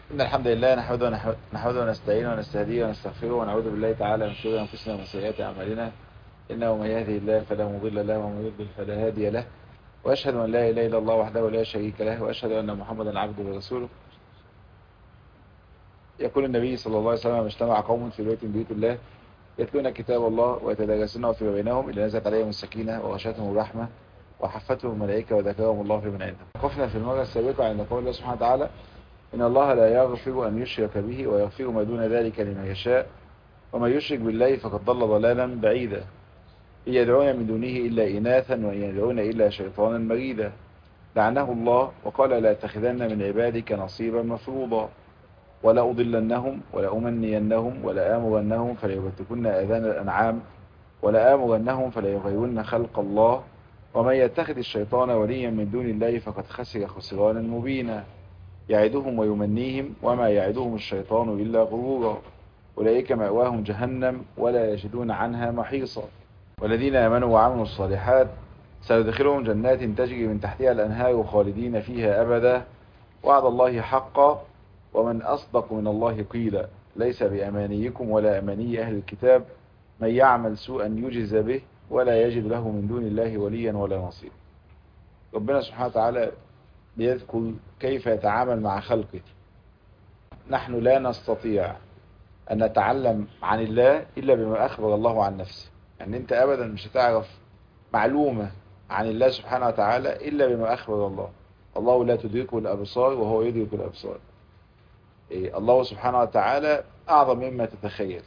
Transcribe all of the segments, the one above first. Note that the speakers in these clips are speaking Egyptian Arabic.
إن الحمد لله نحمده نحمده ونستعينه ونستهديه ونستغفره ونعوذ بالله تعالى من شرور أنفسنا ومن سيئات أعمالنا إنه من يهده الله فلا مضل له ومن يضلل فلا هادي له وأشهد أن لا إله إلا الله وحده لا شريك له وأشهد أن محمدا عبده ورسوله يقول النبي صلى الله عليه وسلم اجتمع قوم في بيت من بيوت الله يتلون كتاب الله ويتدارسونه فيما بينهم إلا نزلت عليهم السكينة وغشتهم الرحمة وحفتهم الملائكة وذكرهم الله في من عنده وقفنا في المرة السابقة عند قول الله سبحانه وتعالى إن الله لا يغفر أن يشرك به ويغفر ما دون ذلك لمن يشاء وما يشرك بالله فقد ضل ضلالا بعيدا إن يدعون من دونه إلا إناثا وإن يدعون إلا شيطانا مريدا لعنه الله وقال لا تخذن من عبادك نصيبا مفروضا ولا أضلنهم ولا أمنينهم ولا آمرنهم فليبتكن آذان الأنعام ولا آمرنهم فليغيرن خلق الله ومن يتخذ الشيطان وليا من دون الله فقد خسر خسرانا مبينا يعدهم ويمنيهم وما يعدهم الشيطان إلا غرورا أولئك مأواهم جهنم ولا يجدون عنها محيصا والذين آمنوا وعملوا الصالحات سندخلهم جنات تجري من تحتها الأنهار خالدين فيها أبدا وعد الله حقا ومن أصدق من الله قيلا ليس بأمانيكم ولا أماني أهل الكتاب من يعمل سوءا يجز به ولا يجد له من دون الله وليا ولا نصيرا ربنا سبحانه وتعالى بيذكر كيف يتعامل مع خلقه نحن لا نستطيع أن نتعلم عن الله إلا بما أخبر الله عن نفسه يعني أنت أبدا مش هتعرف معلومة عن الله سبحانه وتعالى إلا بما أخبر الله الله لا تدركه الأبصار وهو يدرك الأبصار إيه الله سبحانه وتعالى أعظم مما تتخيل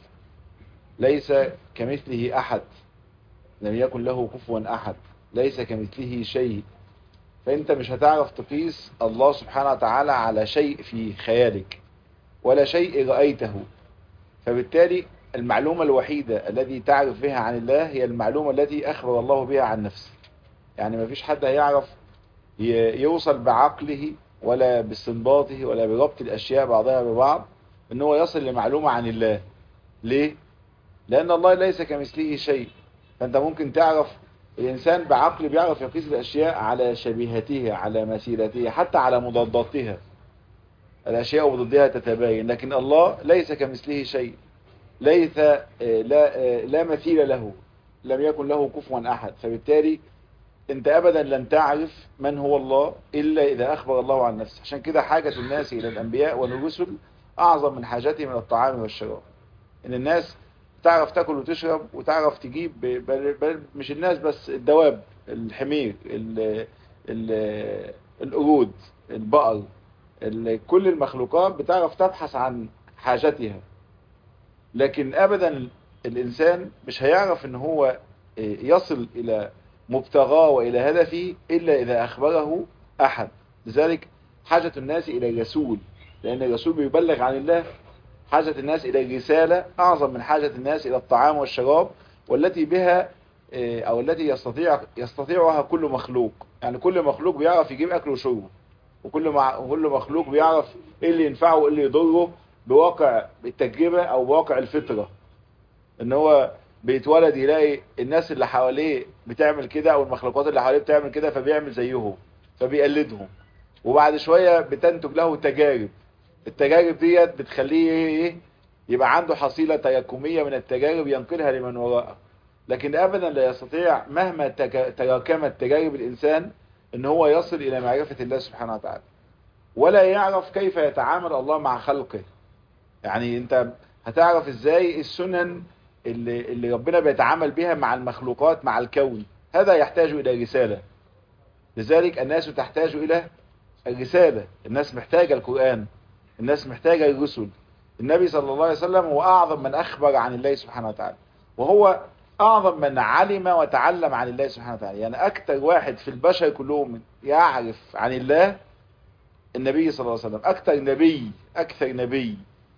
ليس كمثله أحد لم يكن له كفوا أحد ليس كمثله شيء فأنت مش هتعرف تقيس الله سبحانه وتعالى على شيء في خيالك ولا شيء رأيته فبالتالي المعلومة الوحيدة التي تعرف بها عن الله هي المعلومة التي أخبر الله بها عن نفسه يعني ما فيش حد هيعرف يوصل بعقله ولا باستنباطه ولا بربط الأشياء بعضها ببعض ان هو يصل لمعلومة عن الله ليه؟ لأن الله ليس كمثله شيء فأنت ممكن تعرف الإنسان بعقل بيعرف يقيس الأشياء على شبيهتها على مثيلتها حتى على مضاداتها الأشياء وضدها تتباين لكن الله ليس كمثله شيء ليس لا, لا مثيل له لم يكن له كفوا أحد فبالتالي انت ابدا لن تعرف من هو الله الا اذا اخبر الله عن نفسه عشان كده حاجة الناس الى الانبياء والرسل اعظم من حاجتهم الى الطعام والشراب ان الناس تعرف تاكل وتشرب وتعرف تجيب بل, بل مش الناس بس الدواب الحمير ال ال القرود البقر كل المخلوقات بتعرف تبحث عن حاجتها لكن ابدا الانسان مش هيعرف ان هو يصل الى مبتغاه والى هدفه الا اذا اخبره احد لذلك حاجة الناس الى الرسول لان الرسول بيبلغ عن الله حاجة الناس الى الرسالة اعظم من حاجة الناس الى الطعام والشراب والتي بها او التي يستطيع يستطيعها كل مخلوق يعني كل مخلوق بيعرف يجيب اكله وشربه وكل مع كل مخلوق بيعرف ايه اللي ينفعه وايه اللي يضره بواقع التجربة او بواقع الفطرة ان هو بيتولد يلاقي الناس اللي حواليه بتعمل كده او المخلوقات اللي حواليه بتعمل كده فبيعمل زيهم فبيقلدهم وبعد شوية بتنتج له تجارب التجارب ديت بتخليه ايه يبقى عنده حصيلة تراكمية من التجارب ينقلها لمن وراءه لكن ابدا لا يستطيع مهما تراكمت تجارب الانسان ان هو يصل الى معرفة الله سبحانه وتعالى ولا يعرف كيف يتعامل الله مع خلقه يعني انت هتعرف ازاي السنن اللي, اللي ربنا بيتعامل بها مع المخلوقات مع الكون هذا يحتاج الى رسالة لذلك الناس تحتاج الى الرسالة الناس محتاجة القرآن الناس محتاجة الرسل النبي صلى الله عليه وسلم هو أعظم من أخبر عن الله سبحانه وتعالى وهو أعظم من علم وتعلم عن الله سبحانه وتعالى يعني أكثر واحد في البشر كلهم يعرف عن الله النبي صلى الله عليه وسلم أكثر نبي أكثر نبي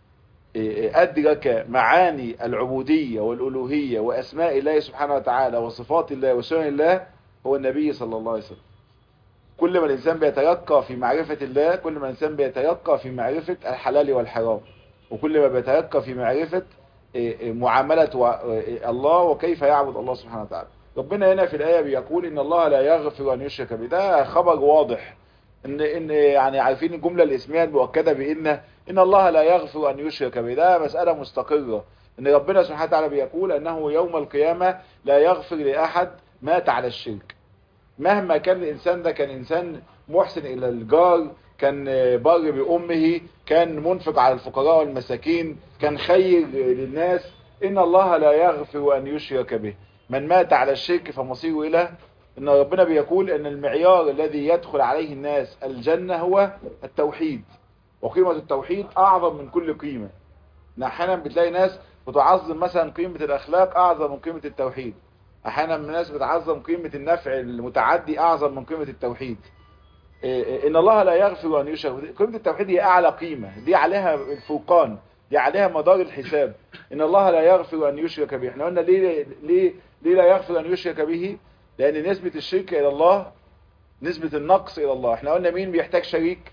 أدرك معاني العبودية والألوهية وأسماء الله سبحانه وتعالى وصفات الله وسنن الله هو النبي صلى الله عليه وسلم كل ما الإنسان بيتيقى في معرفة الله كل ما الإنسان بيتيقى في معرفة الحلال والحرام وكل ما بيتيقى في معرفة معاملة الله وكيف يعبد الله سبحانه وتعالى ربنا هنا في الآية بيقول إن الله لا يغفر أن يشرك به ده خبر واضح ان ان يعني عارفين الجمله الاسميه المؤكده بان ان الله لا يغفر ان يشرك به ده مساله مستقره ان ربنا سبحانه وتعالى بيقول انه يوم القيامه لا يغفر لاحد مات على الشرك مهما كان الانسان ده كان انسان محسن الى الجار كان بر بامه كان منفق على الفقراء والمساكين كان خير للناس ان الله لا يغفر ان يشرك به من مات على الشرك فمصيره الى ان ربنا بيقول ان المعيار الذي يدخل عليه الناس الجنة هو التوحيد وقيمة التوحيد اعظم من كل قيمة احيانا بتلاقي ناس بتعظم مثلا قيمة الاخلاق اعظم من قيمة التوحيد احيانا الناس بتعظم قيمة النفع المتعدي اعظم من قيمة التوحيد ان الله لا يغفر ان يشرك قيمة التوحيد هي اعلى قيمة دي عليها الفوقان دي عليها مدار الحساب ان الله لا يغفر ان يشرك به احنا قلنا ليه ليه ليه لا يغفر ان يشرك به لان نسبة الشرك الى الله نسبة النقص الى الله احنا قلنا مين بيحتاج شريك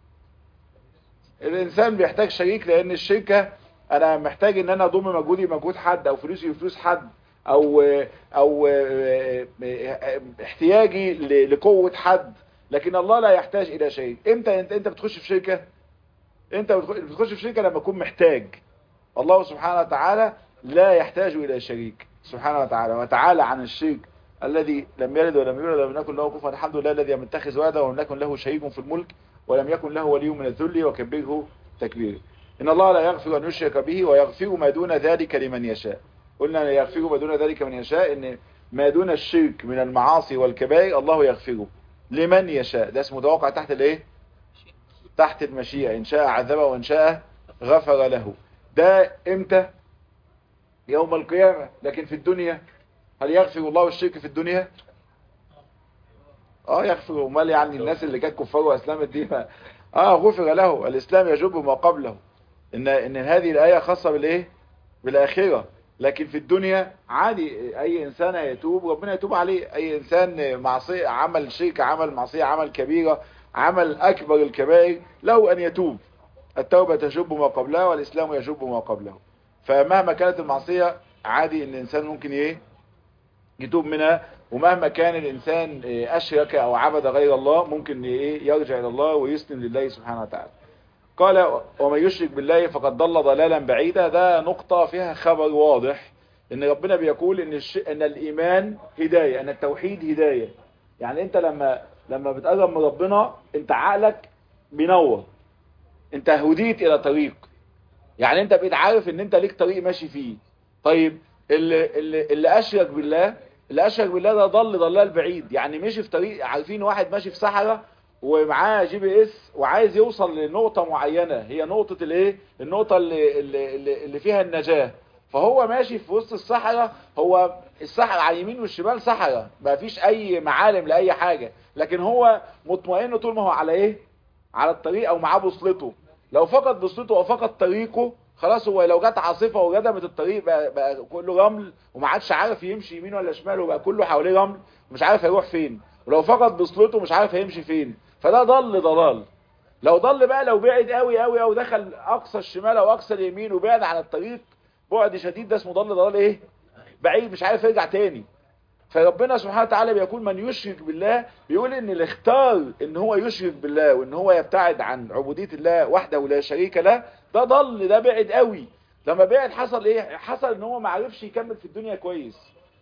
الانسان بيحتاج شريك لان الشركة انا محتاج ان انا اضم مجهودي مجهود حد او فلوسي فلوس حد او او احتياجي لقوة حد لكن الله لا يحتاج الى شيء امتى انت انت بتخش في شركة انت بتخش في شركة لما تكون محتاج الله سبحانه وتعالى لا يحتاج الى شريك سبحانه وتعالى وتعالى عن الشرك الذي لم يلد ولم يولد ولم يكن له كفوا الحمد لله الذي لم يتخذ ولدا ولم يكن له شريك في الملك ولم يكن له ولي من الذل وكبره تكبيرا ان الله لا يغفر ان يشرك به ويغفر ما دون ذلك لمن يشاء قلنا لا يغفر ما دون ذلك من يشاء ان ما دون الشرك من المعاصي والكبائر الله يغفره لمن يشاء ده اسمه توقع تحت الايه تحت المشيئة ان شاء عذبه وان شاء غفر له ده امتى يوم القيامة لكن في الدنيا هل يغفر الله الشرك في الدنيا اه يغفر امال يعني الناس اللي كانت كفار واسلمت دي ما اه غفر له الاسلام يجب ما قبله ان ان هذه الايه خاصه بالايه بالاخره لكن في الدنيا عادي اي انسان يتوب ربنا يتوب عليه اي انسان معصيه عمل شرك عمل معصيه عمل كبيره عمل اكبر الكبائر له ان يتوب التوبه تجب ما قبلها والاسلام يجب ما قبله فمهما كانت المعصيه عادي ان الانسان ممكن ايه يتوب منها ومهما كان الانسان اشرك او عبد غير الله ممكن ايه يرجع الى الله ويسلم لله سبحانه وتعالى قال ومن يشرك بالله فقد ضل ضلالا بعيدا ده نقطة فيها خبر واضح ان ربنا بيقول ان الش... ان الايمان هداية ان التوحيد هداية يعني انت لما لما بتقرب من ربنا انت عقلك بينور انت هديت الى طريق يعني انت بقيت عارف ان انت ليك طريق ماشي فيه طيب اللي, اللي, اللي اشرك بالله اللي اشرك بالله ده ضل ضلال بعيد يعني مشي في طريق عارفين واحد ماشي في صحراء ومعاه جي بي اس وعايز يوصل لنقطة معينة هي نقطة الايه النقطة اللي, اللي, اللي فيها النجاة فهو ماشي في وسط الصحراء هو الصحراء على اليمين والشمال صحراء ما فيش اي معالم لاي حاجة لكن هو مطمئن طول ما هو على ايه على الطريق او معاه بوصلته لو فقد بوصلته او فقد طريقه خلاص هو لو جت عاصفة وجدمت الطريق بقى, بقى كله رمل وما عادش عارف يمشي يمين ولا شمال وبقى كله حواليه رمل ومش عارف هيروح فين ولو فقد بوصلته مش عارف هيمشي فين فده ضل ضلال لو ضل بقى لو بعد قوي قوي او دخل اقصى الشمال او اقصى اليمين وبعد عن الطريق بعد شديد ده اسمه ضل ضلال ايه بعيد مش عارف يرجع تاني فربنا سبحانه وتعالى بيقول من يشرك بالله بيقول ان اللي اختار ان هو يشرك بالله وان هو يبتعد عن عبودية الله وحده ولا شريك له ده ضل ده بعد قوي لما بعد حصل ايه حصل ان هو ما عرفش يكمل في الدنيا كويس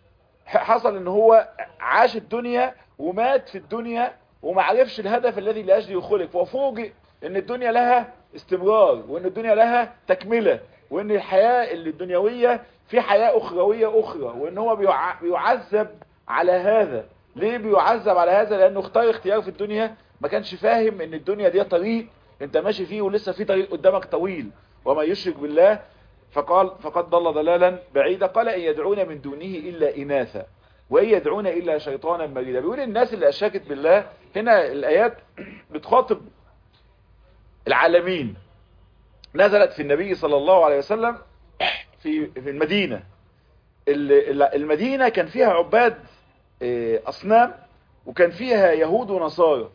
حصل ان هو عاش الدنيا ومات في الدنيا وما عرفش الهدف الذي لاجله خلق وفوجئ ان الدنيا لها استمرار وان الدنيا لها تكملة وان الحياة اللي الدنيوية في حياة اخروية اخرى وان هو بيعذب على هذا ليه بيعذب على هذا لانه اختار اختيار في الدنيا ما كانش فاهم ان الدنيا دي طريق انت ماشي فيه ولسه في طريق قدامك طويل وما يشرك بالله فقال فقد ضل ضلالا بعيدا قال ان يدعون من دونه الا اناثا وإن يدعون إلا شيطانا مريدا بيقول الناس اللي أشركت بالله هنا الآيات بتخاطب العالمين نزلت في النبي صلى الله عليه وسلم في في المدينة المدينة كان فيها عباد أصنام وكان فيها يهود ونصارى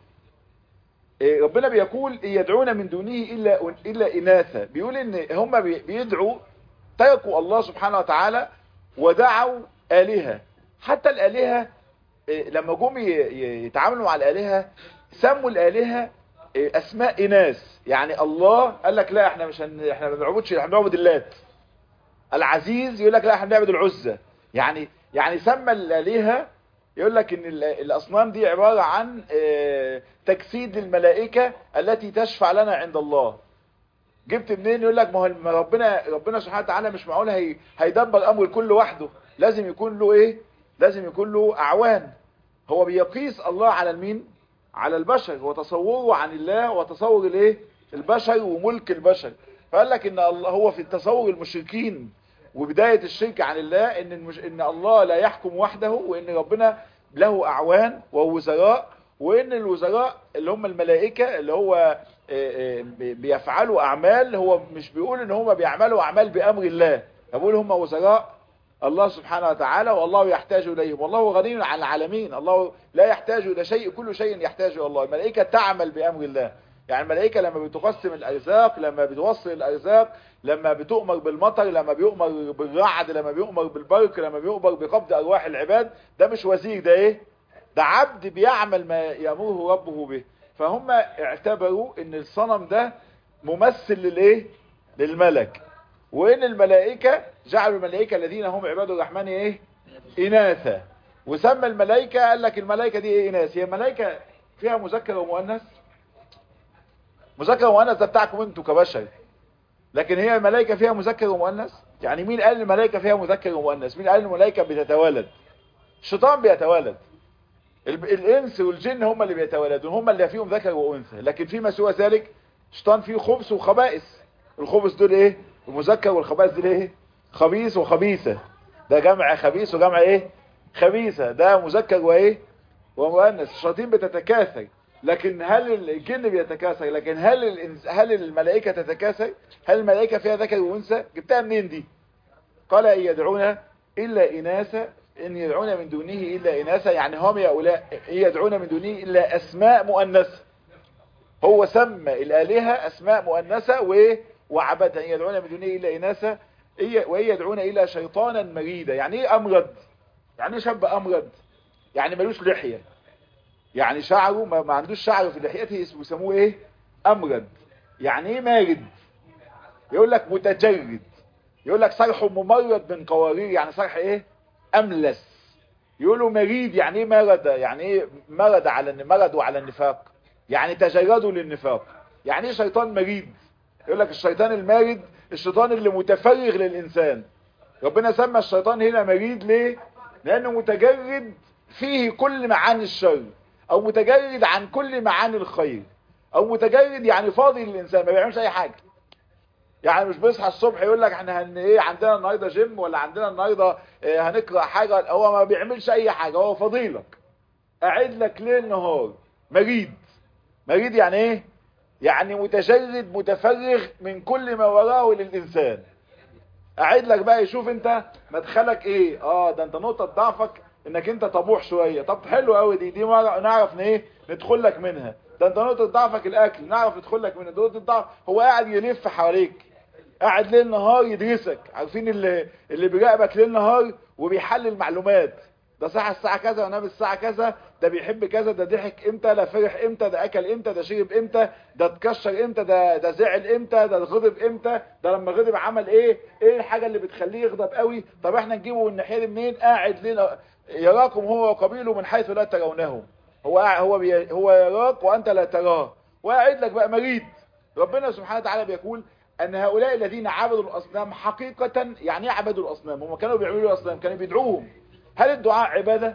ربنا بيقول إن يدعون من دونه إلا إلا إناثا بيقول إن هم بيدعوا تركوا الله سبحانه وتعالى ودعوا آلهة حتى الآلهة لما جم يتعاملوا مع الآلهة سموا الآلهة أسماء إناث يعني الله قال لك لا احنا مش هن... احنا ما بنعبدش احنا بنعبد اللات العزيز يقول لك لا احنا بنعبد العزة يعني يعني سمى الآلهة يقول لك ان الأصنام دي عبارة عن تجسيد الملائكة التي تشفع لنا عند الله جبت منين يقول لك ما هو ربنا ربنا سبحانه وتعالى مش معقول هي هيدبر امر الكل وحده لازم يكون له ايه لازم يكون له اعوان هو بيقيس الله على المين على البشر وتصوره عن الله وتصور الايه البشر وملك البشر فقال لك ان الله هو في تصور المشركين وبداية الشرك عن الله ان المش... ان الله لا يحكم وحده وان ربنا له اعوان ووزراء وان الوزراء اللي هم الملائكة اللي هو بيفعلوا اعمال هو مش بيقول ان هم بيعملوا اعمال بامر الله بيقول هم وزراء الله سبحانه وتعالى والله يحتاج اليهم والله غني عن العالمين الله لا يحتاج الى شيء كل شيء يحتاج الى الله الملائكة تعمل بامر الله يعني الملائكة لما بتقسم الارزاق لما بتوصل الارزاق لما بتؤمر بالمطر لما بيؤمر بالرعد لما بيؤمر بالبرك لما بيؤمر بقبض ارواح العباد ده مش وزير ده ايه ده عبد بيعمل ما يامره ربه به فهم اعتبروا ان الصنم ده ممثل للايه للملك وان الملائكة جعلوا الملائكة الذين هم عباد الرحمن ايه اناثا وسمى الملائكة قال لك الملائكة دي ايه اناث هي الملائكة فيها مذكر ومؤنث مذكر ومؤنث ده بتاعكم انتوا كبشر لكن هي الملائكة فيها مذكر ومؤنث يعني مين قال الملائكة فيها مذكر ومؤنث مين قال الملائكة بتتوالد الشيطان بيتوالد الانس والجن هم اللي بيتولدون هم اللي فيهم ذكر وانثى لكن فيما سوى ذلك الشيطان فيه خبث وخبائث الخبث دول ايه المذكر والخبائث دول ايه خبيث وخبيثة ده جمع خبيث وجمع ايه خبيثة ده مذكر وايه ومؤنث الشياطين بتتكاثر لكن هل الجن بيتكاثر لكن هل الإنس... هل الملائكة تتكاثر هل الملائكة فيها ذكر وانثى جبتها منين دي قال ان يدعون الا اناثا ان يدعون من دونه الا اناثا يعني هم هؤلاء يدعون من دونه الا اسماء مؤنثه هو سمى الالهه اسماء مؤنثه و وعبدها ان يدعون من دونه الا اناثا وهي يدعون الى شيطانا مريدا يعني ايه امرد يعني ايه شاب امرد يعني ملوش لحيه يعني شعره ما, ما عندوش شعر في لحيته اسمه يسموه ايه امرد يعني ايه مارد يقول لك متجرد يقول لك صرح ممرد من قوارير يعني صرح ايه املس يقولوا مريد يعني ايه مرد يعني ايه مرد على مرضوا على النفاق يعني تجردوا للنفاق يعني ايه شيطان مريد يقول لك الشيطان المارد الشيطان اللي متفرغ للانسان ربنا سمى الشيطان هنا مريد ليه لانه متجرد فيه كل معاني الشر او متجرد عن كل معاني الخير او متجرد يعني فاضي للانسان ما بيعملش اي حاجه يعني مش بيصحى الصبح يقول لك احنا هن ايه عندنا النهارده جيم ولا عندنا النهارده اه هنقرا حاجه هو ما بيعملش اي حاجه هو فضيلك قاعد لك ليل نهار مريض مريض يعني ايه يعني متجرد متفرغ من كل ما وراه للانسان قاعد لك بقى يشوف انت مدخلك ايه اه ده انت نقطه ضعفك انك انت طموح شويه طب حلو قوي دي دي نعرف ايه ندخل لك منها ده انت نقطه ضعفك الاكل نعرف ندخل لك منها نقطه ضعف هو قاعد يلف حواليك قاعد ليل نهار يدرسك عارفين اللي اللي بيراقبك ليل نهار وبيحلل معلومات ده صح الساعه كذا ونام الساعه كذا ده بيحب كذا ده ضحك امتى ده فرح امتى ده اكل امتى ده شرب امتى ده اتكشر امتى ده ده زعل امتى ده غضب امتى ده لما غضب عمل ايه ايه الحاجه اللي بتخليه يغضب قوي طب احنا نجيبه من الناحيه دي منين قاعد ليل يراكم هو وقبيله من حيث لا ترونهم هو هو بي هو يراك وانت لا تراه وقاعد لك بقى مريض ربنا سبحانه وتعالى بيقول ان هؤلاء الذين عبدوا الاصنام حقيقة يعني ايه عبدوا الاصنام هم كانوا بيعملوا الاصنام كانوا بيدعوهم هل الدعاء عبادة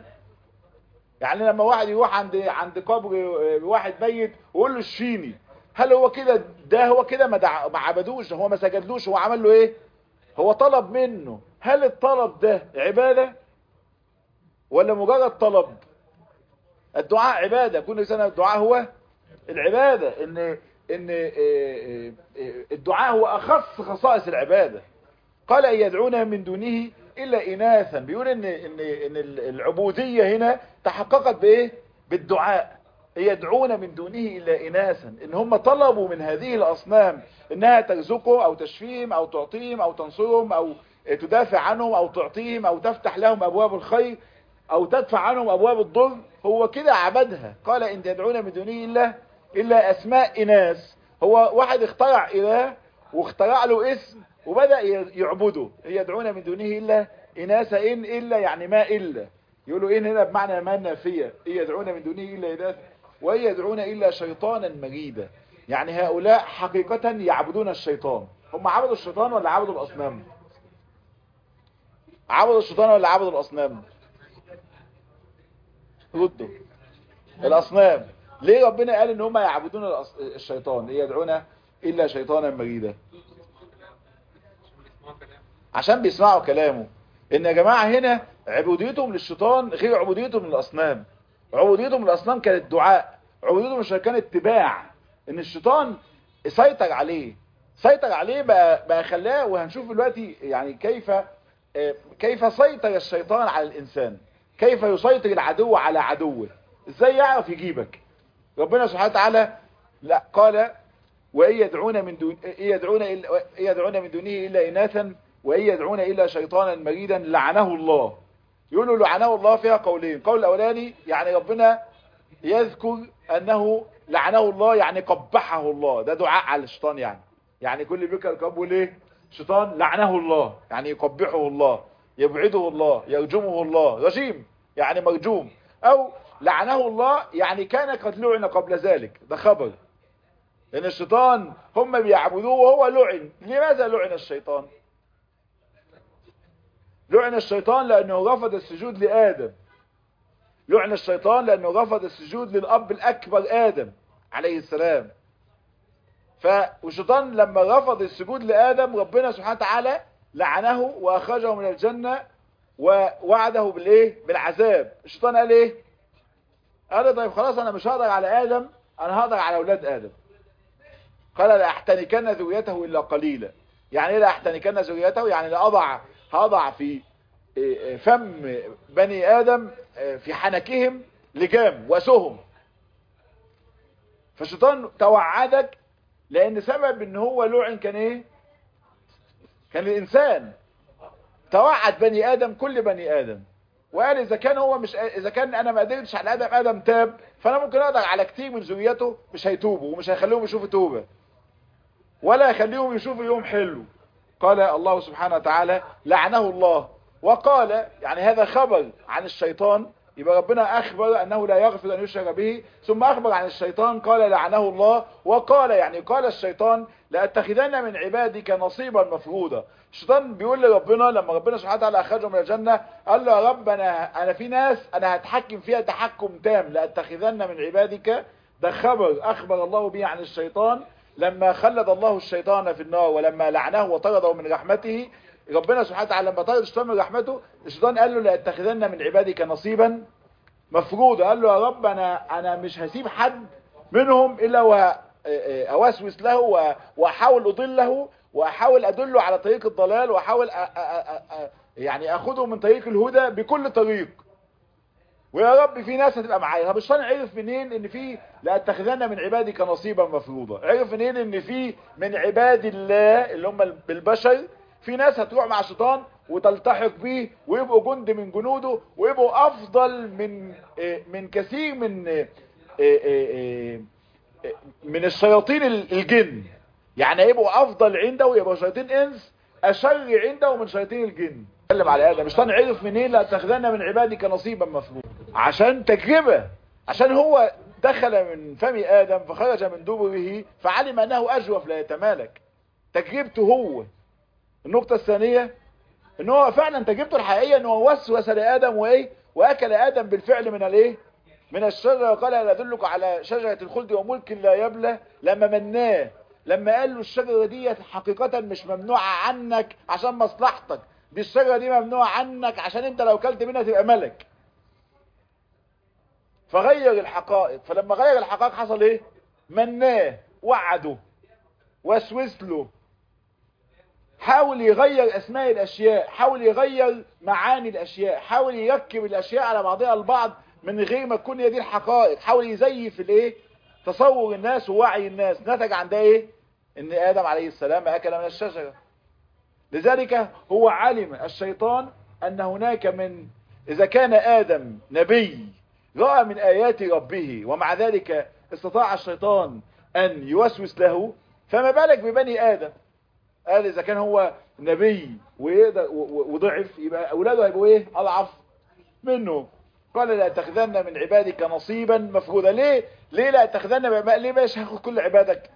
يعني لما واحد يروح عند عند قبر واحد ميت ويقول له اشفيني هل هو كده ده هو كده ما, دع... ما عبدوش هو ما سجدلوش هو عمل له ايه هو طلب منه هل الطلب ده عبادة ولا مجرد طلب الدعاء عبادة كل سنة الدعاء هو العبادة ان ان الدعاء هو اخص خصائص العبادة قال ان يدعون من دونه الا اناثا بيقول ان ان ان العبودية هنا تحققت بايه بالدعاء يدعون من دونه الا اناثا ان هم طلبوا من هذه الاصنام انها ترزقهم او تشفيهم او تعطيهم او تنصرهم او تدافع عنهم او تعطيهم او تفتح لهم ابواب الخير او تدفع عنهم ابواب الضر هو كده عبدها قال ان تدعون من دونه الا الا اسماء اناث هو واحد اخترع اله واخترع له اسم وبدأ يعبده يدعون من دونه الا اناث ان الا يعني ما الا يقولوا ان هنا بمعنى ما نافيه إن يدعون من دونه الا اناث وإن يدعون الا شيطانا مريدا يعني هؤلاء حقيقة يعبدون الشيطان هم عبدوا الشيطان ولا عبدوا الاصنام عبدوا الشيطان ولا عبدوا الاصنام ردوا الاصنام ليه ربنا قال ان هم يعبدون الشيطان ليه يدعون الا شيطانا مريدا عشان بيسمعوا كلامه ان يا جماعة هنا عبوديتهم للشيطان غير عبوديتهم للاصنام عبوديتهم للاصنام كانت دعاء عبوديتهم للشيطان كانت اتباع ان الشيطان سيطر عليه سيطر عليه بقى, بقى خلاه وهنشوف دلوقتي يعني كيف كيف سيطر الشيطان على الانسان كيف يسيطر العدو على عدوه ازاي يعرف يجيبك ربنا سبحانه وتعالى لا قال وإن يدعون من دون يدعون إلا يدعون من دونه إلا إناثا وإن يدعون إلا شيطانا مريدا لعنه الله يقولوا لعنه الله فيها قولين قول الأولاني يعني ربنا يذكر أنه لعنه الله يعني قبحه الله ده دعاء على الشيطان يعني يعني كل بيك القب ليه شيطان لعنه الله يعني يقبحه الله يبعده الله يرجمه الله رجيم يعني مرجوم أو لعنه الله يعني كان قد لعن قبل ذلك ده خبر لأن الشيطان هم بيعبدوه وهو لعن لماذا لعن الشيطان لعن الشيطان لأنه رفض السجود لآدم لعن الشيطان لأنه رفض السجود للأب الأكبر آدم عليه السلام فالشيطان لما رفض السجود لآدم ربنا سبحانه وتعالى لعنه وأخرجه من الجنة ووعده بالإيه بالعذاب الشيطان قال إيه قال طيب خلاص أنا مش هقدر على آدم أنا هقدر على أولاد آدم قال لا احتنكن ذريته إلا قليلا يعني ايه لا احتنكن ذريته يعني لا أضع هضع في فم بني آدم في حنكهم لجام وسهم فالشيطان توعدك لأن سبب ان هو لعن كان ايه كان الإنسان توعد بني آدم كل بني آدم وقال إذا كان هو مش إذا كان أنا ما قدرتش على آدم آدم تاب فأنا ممكن أقدر على كتير من ذريته مش هيتوبوا ومش هيخليهم يشوفوا توبة ولا يخليهم يشوفوا يوم حلو قال الله سبحانه وتعالى لعنه الله وقال يعني هذا خبر عن الشيطان يبقى ربنا أخبر أنه لا يغفر أن يشرك به ثم أخبر عن الشيطان قال لعنه الله وقال يعني قال الشيطان لأتخذن من عبادك نصيبا مفروضا الشيطان بيقول لربنا لما ربنا سبحانه وتعالى أخرجه من الجنة قال له يا رب أنا, أنا في ناس أنا هتحكم فيها تحكم تام لأتخذن من عبادك ده خبر أخبر الله به عن الشيطان لما خلد الله الشيطان في النار ولما لعنه وطرده من رحمته ربنا سبحانه وتعالى لما طرد الشيطان من رحمته الشيطان قال له لأتخذن من عبادك نصيبا مفروض قال له يا رب أنا, أنا مش هسيب حد منهم إلا وأوسوس له وأحاول أضله وأحاول أدله على طريق الضلال وأحاول أ أ أ يعني أخذه من طريق الهدى بكل طريق ويا رب في ناس هتبقى معايا طب الشيطان عرف منين ان في لاتخذن من عبادك نصيبا مفروضا عرف منين ان في من عباد الله اللي هم بالبشر في ناس هتروح مع الشيطان وتلتحق بيه ويبقوا جند من جنوده ويبقوا افضل من من كثير من من الشياطين الجن يعني يبقوا افضل عنده ويبقوا شياطين انس اشر عنده من شياطين الجن اتكلم على ادم الشيطان عرف منين لاتخذن من عبادك نصيبا مفروضا عشان تجربه عشان هو دخل من فم ادم فخرج من دبره فعلم انه اجوف لا يتمالك تجربته هو النقطة الثانية ان هو فعلا تجربته الحقيقية ان هو وسوس لآدم وايه واكل آدم بالفعل من الايه من الشجرة وقال لا ادلك على شجرة الخلد وملك لا يبلى لما مناه لما قال له الشجرة دي حقيقة مش ممنوعة عنك عشان مصلحتك دي الشجرة دي ممنوعة عنك عشان انت لو كلت منها تبقى ملك فغير الحقائق فلما غير الحقائق حصل ايه مناه وعده وسوس له حاول يغير اسماء الاشياء حاول يغير معاني الاشياء حاول يركب الاشياء على بعضها البعض من غير ما تكون هي دي الحقائق حاول يزيف الايه تصور الناس ووعي الناس نتج عن ده ايه ان ادم عليه السلام اكل من الشجره لذلك هو علم الشيطان ان هناك من إذا كان آدم نبي رأى من آيات ربه ومع ذلك استطاع الشيطان أن يوسوس له فما بالك ببني آدم قال إذا كان هو نبي ويقدر وضعف يبقى أولاده هيبقوا إيه أضعف منه قال لا تاخذن من عبادك نصيبا مفروضا ليه ليه لا تاخذن ليه باش هاخد كل عبادك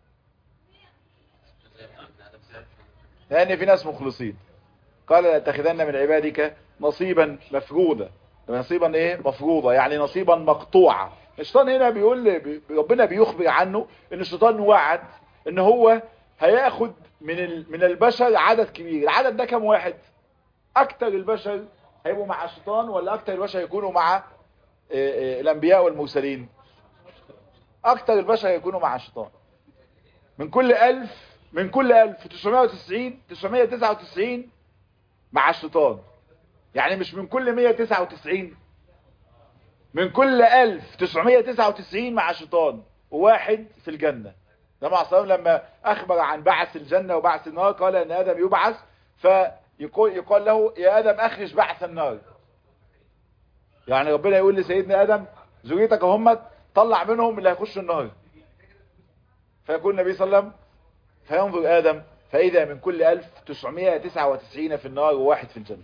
لأن في ناس مخلصين قال لا تاخذن من عبادك نصيبا مفروضا نصيبا ايه مفروضة يعني نصيبا مقطوعة الشيطان هنا بيقول ربنا بيخبر عنه ان الشيطان وعد ان هو هياخد من من البشر عدد كبير العدد ده كم واحد اكتر البشر هيبقوا مع الشيطان ولا اكتر البشر يكونوا مع الانبياء والمرسلين اكتر البشر يكونوا مع الشيطان من كل الف من كل الف 990 999 مع الشيطان يعني مش من كل 199 من كل 1999 مع الشيطان وواحد في الجنة لما عليه لما أخبر عن بعث الجنة وبعث النار قال أن آدم يبعث فيقول يقال له يا آدم أخرج بعث النار يعني ربنا يقول لسيدنا آدم ذريتك هم طلع منهم اللي هيخشوا النار فيقول النبي صلى الله عليه وسلم فينظر آدم فإذا من كل 1999 في النار وواحد في الجنة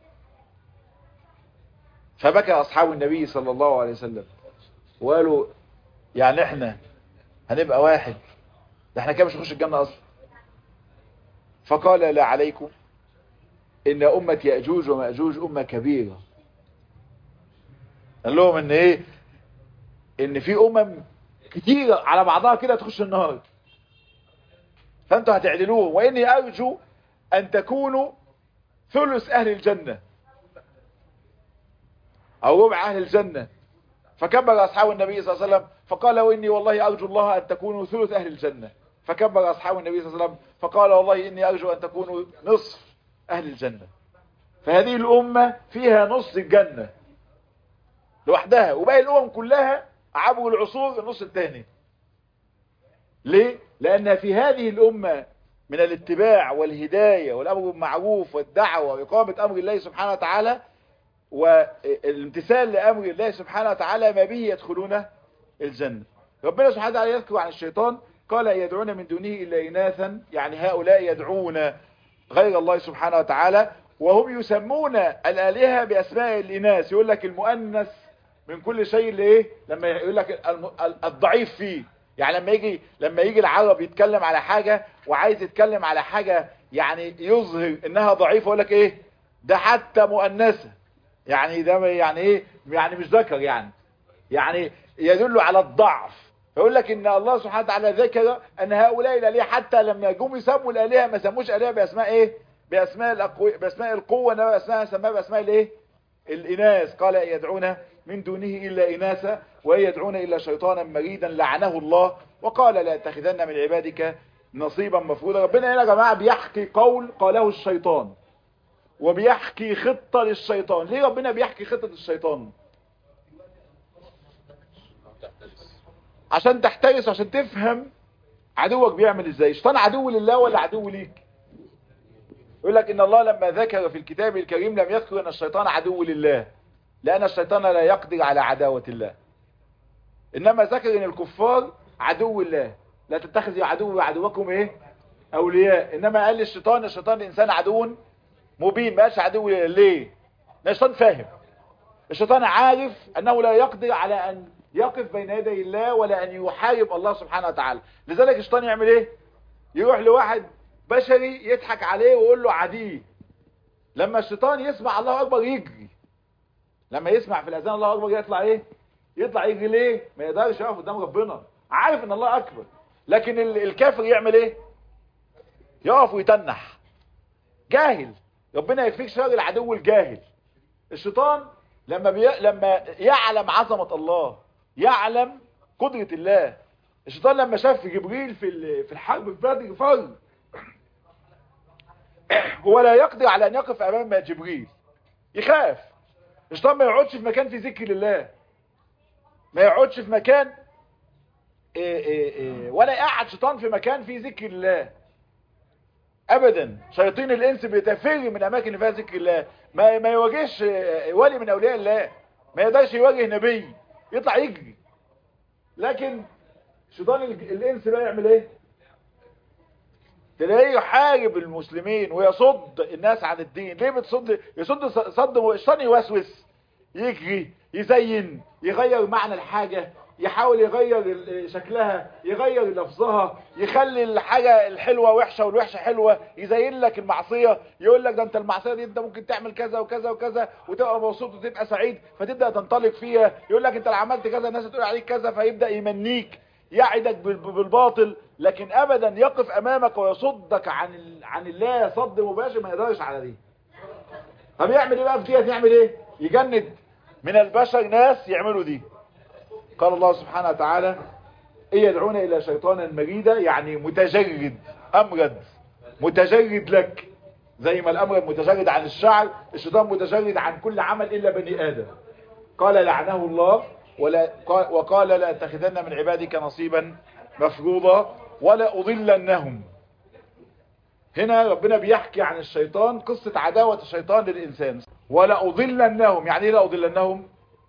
فبكى أصحاب النبي صلى الله عليه وسلم وقالوا يعني احنا هنبقى واحد ده احنا كده مش نخش الجنة أصلا فقال لا عليكم إن أمة يأجوج ومأجوج أمة كبيرة قال لهم إن إيه إن في أمم كتيرة على بعضها كده تخش النهار فأنتوا هتعدلوهم وإني أرجو أن تكونوا ثلث أهل الجنة أو ربع أهل الجنة فكبر أصحاب النبي صلى الله عليه وسلم فقال وإني والله أرجو الله أن تكونوا ثلث أهل الجنة فكبر أصحاب النبي صلى الله عليه وسلم فقال والله إني أرجو أن تكونوا نصف أهل الجنة فهذه الأمة فيها نص الجنة لوحدها وباقي الأمم كلها عبوا العصور النص الثاني ليه؟ لأن في هذه الأمة من الاتباع والهداية والأمر بالمعروف والدعوة وإقامة أمر الله سبحانه وتعالى والامتثال لأمر الله سبحانه وتعالى ما به يدخلون الجنة ربنا سبحانه وتعالى يذكر عن الشيطان قال يدعون من دونه إلا إناثا يعني هؤلاء يدعون غير الله سبحانه وتعالى وهم يسمون الآلهة بأسماء الإناث يقول لك المؤنث من كل شيء اللي ايه لما يقول لك الضعيف فيه يعني لما يجي لما يجي العرب يتكلم على حاجة وعايز يتكلم على حاجة يعني يظهر انها ضعيفة يقول لك ايه ده حتى مؤنثة يعني ده يعني ايه يعني مش ذكر يعني يعني يدل على الضعف يقول لك ان الله سبحانه وتعالى ذكر ان هؤلاء الالهه حتى لما جم يسموا الالهه ما سموش الهه باسماء ايه باسماء الأقوي باسماء القوه انما اسمها سماها باسماء الايه الاناث قال يدعون من دونه الا اناثا ويدعون الا شيطانا مريدا لعنه الله وقال لا تاخذن من عبادك نصيبا مفروضا ربنا هنا يا جماعه بيحكي قول قاله الشيطان وبيحكي خطة للشيطان ليه ربنا بيحكي خطة الشيطان عشان تحترس عشان تفهم عدوك بيعمل ازاي الشيطان عدو لله ولا عدو ليك يقول لك ان الله لما ذكر في الكتاب الكريم لم يذكر ان الشيطان عدو لله لان الشيطان لا يقدر على عداوة الله انما ذكر ان الكفار عدو الله لا تتخذوا عدو عدوكم ايه اولياء انما قال الشيطان الشيطان الانسان عدو مبين ما قالش عدو ليه الشيطان فاهم الشيطان عارف انه لا يقدر على ان يقف بين يدي الله ولا ان يحارب الله سبحانه وتعالى لذلك الشيطان يعمل ايه يروح لواحد بشري يضحك عليه ويقول له عديه لما الشيطان يسمع الله اكبر يجري لما يسمع في الاذان الله اكبر يطلع ايه يطلع يجري ليه ما يقدرش يقف قدام ربنا عارف ان الله اكبر لكن الكافر يعمل ايه يقف ويتنح جاهل ربنا يكفيك شر العدو الجاهل الشيطان لما بي... لما يعلم عظمة الله يعلم قدرة الله الشيطان لما شاف جبريل في ال... في الحرب في بدر فر هو لا يقدر على ان يقف امام جبريل يخاف الشيطان ما يقعدش في مكان في ذكر الله ما يقعدش في مكان إيه إيه إيه ولا يقعد شيطان في مكان فيه ذكر الله ابدا شياطين الانس بيتفر من اماكن اللي فيها ذكر الله ما ما يواجهش ولي من اولياء الله ما يقدرش يواجه نبي يطلع يجري لكن شيطان الانس بقى يعمل ايه تلاقيه يحارب المسلمين ويصد الناس عن الدين ليه بتصد يصد صد الشيطان يوسوس يجري يزين يغير معنى الحاجة يحاول يغير شكلها يغير لفظها يخلي الحاجة الحلوة وحشة والوحشة حلوة يزين لك المعصية يقول لك ده انت المعصية دي انت ممكن تعمل كذا وكذا وكذا وتبقى مبسوط وتبقى سعيد فتبدأ تنطلق فيها يقول لك انت لو عملت كذا الناس تقول عليك كذا فيبدأ يمنيك يعدك بالباطل لكن ابدا يقف امامك ويصدك عن عن الله صد مباشر ما يقدرش على دي طب يعمل ايه بقى في ديت يعمل ايه يجند من البشر ناس يعملوا دي قال الله سبحانه وتعالى إن يدعون إلى شيطانا مريدا يعني متجرد أمرد متجرد لك زي ما الأمرد متجرد عن الشعر الشيطان متجرد عن كل عمل إلا بني آدم قال لعنه الله ولا وقال لا اتخذن من عبادك نصيبا مفروضا ولا أضلنهم هنا ربنا بيحكي عن الشيطان قصة عداوة الشيطان للإنسان ولا أضلنهم يعني ايه لا أضلنهم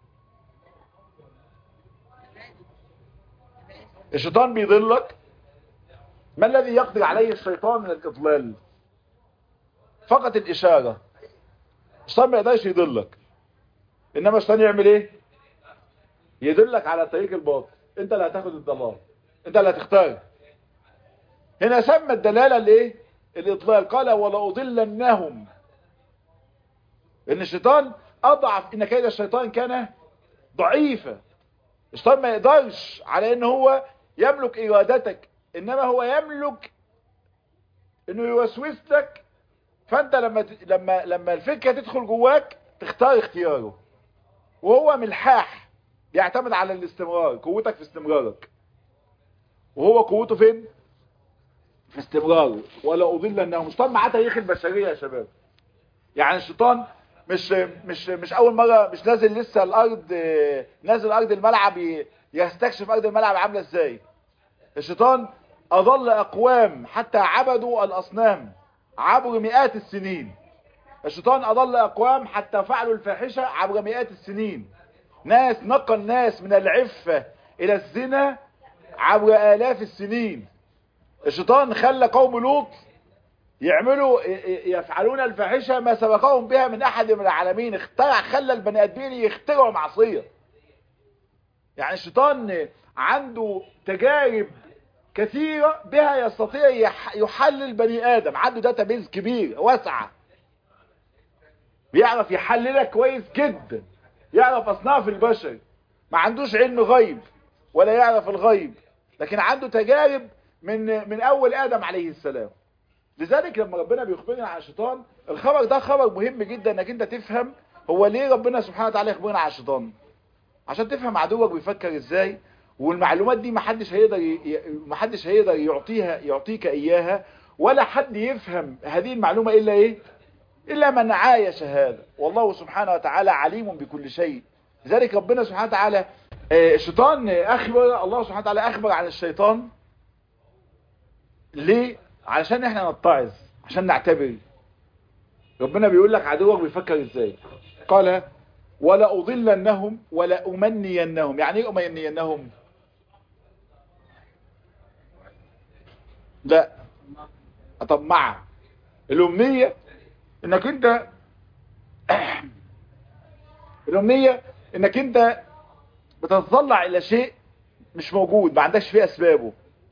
الشيطان بيضلك ما الذي يقدر عليه الشيطان من الإضلال فقط الإشارة الشيطان ما يقدرش يضلك إنما الشيطان يعمل إيه يدلك على طريق الباطل انت اللي هتاخد الضلال انت اللي هتختار هنا سمى الدلالة الايه الاضلال قال ولا اضلنهم ان الشيطان اضعف ان كيد الشيطان كان ضعيفة الشيطان ما يقدرش على ان هو يملك ارادتك انما هو يملك انه يوسوس لك فانت لما لما لما الفكره تدخل جواك تختار اختياره وهو ملحاح بيعتمد على الاستمرار قوتك في استمرارك وهو قوته فين في استمراره ولا اضل انه الشيطان معاه تاريخ البشريه يا شباب يعني الشيطان مش مش مش اول مره مش نازل لسه الارض نازل ارض الملعب يستكشف ارض الملعب عامله ازاي الشيطان اضل اقوام حتى عبدوا الاصنام عبر مئات السنين الشيطان اضل اقوام حتى فعلوا الفاحشه عبر مئات السنين ناس نقل ناس من العفة الى الزنا عبر الاف السنين الشيطان خلى قوم لوط يعملوا يفعلون الفاحشة ما سبقهم بها من احد من العالمين اخترع خلى البني ادمين يخترعوا معصية يعني الشيطان عنده تجارب كثيرة بها يستطيع يحلل بني ادم عنده داتابيز كبير واسعة بيعرف يحللك كويس جدا يعرف اصناف البشر ما عندوش علم غيب ولا يعرف الغيب لكن عنده تجارب من من اول ادم عليه السلام لذلك لما ربنا بيخبرنا عن الشيطان الخبر ده خبر مهم جدا انك انت تفهم هو ليه ربنا سبحانه وتعالى يخبرنا عن الشيطان عشان تفهم عدوك بيفكر ازاي والمعلومات دي محدش هيقدر ي... محدش هيقدر يعطيها يعطيك اياها ولا حد يفهم هذه المعلومة الا ايه إلا من عايش هذا والله سبحانه وتعالى عليم بكل شيء لذلك ربنا سبحانه وتعالى الشيطان أخبر الله سبحانه وتعالى أخبر عن الشيطان ليه؟ علشان احنا نتعظ عشان نعتبر ربنا بيقول لك عدوك بيفكر ازاي قال ولا أضلنهم ولا أمنينهم يعني ايه أمنينهم لا أطمع الأمنية انك انت الأمنية انك انت بتتطلع الى شيء مش موجود ما عندكش فيه اسبابه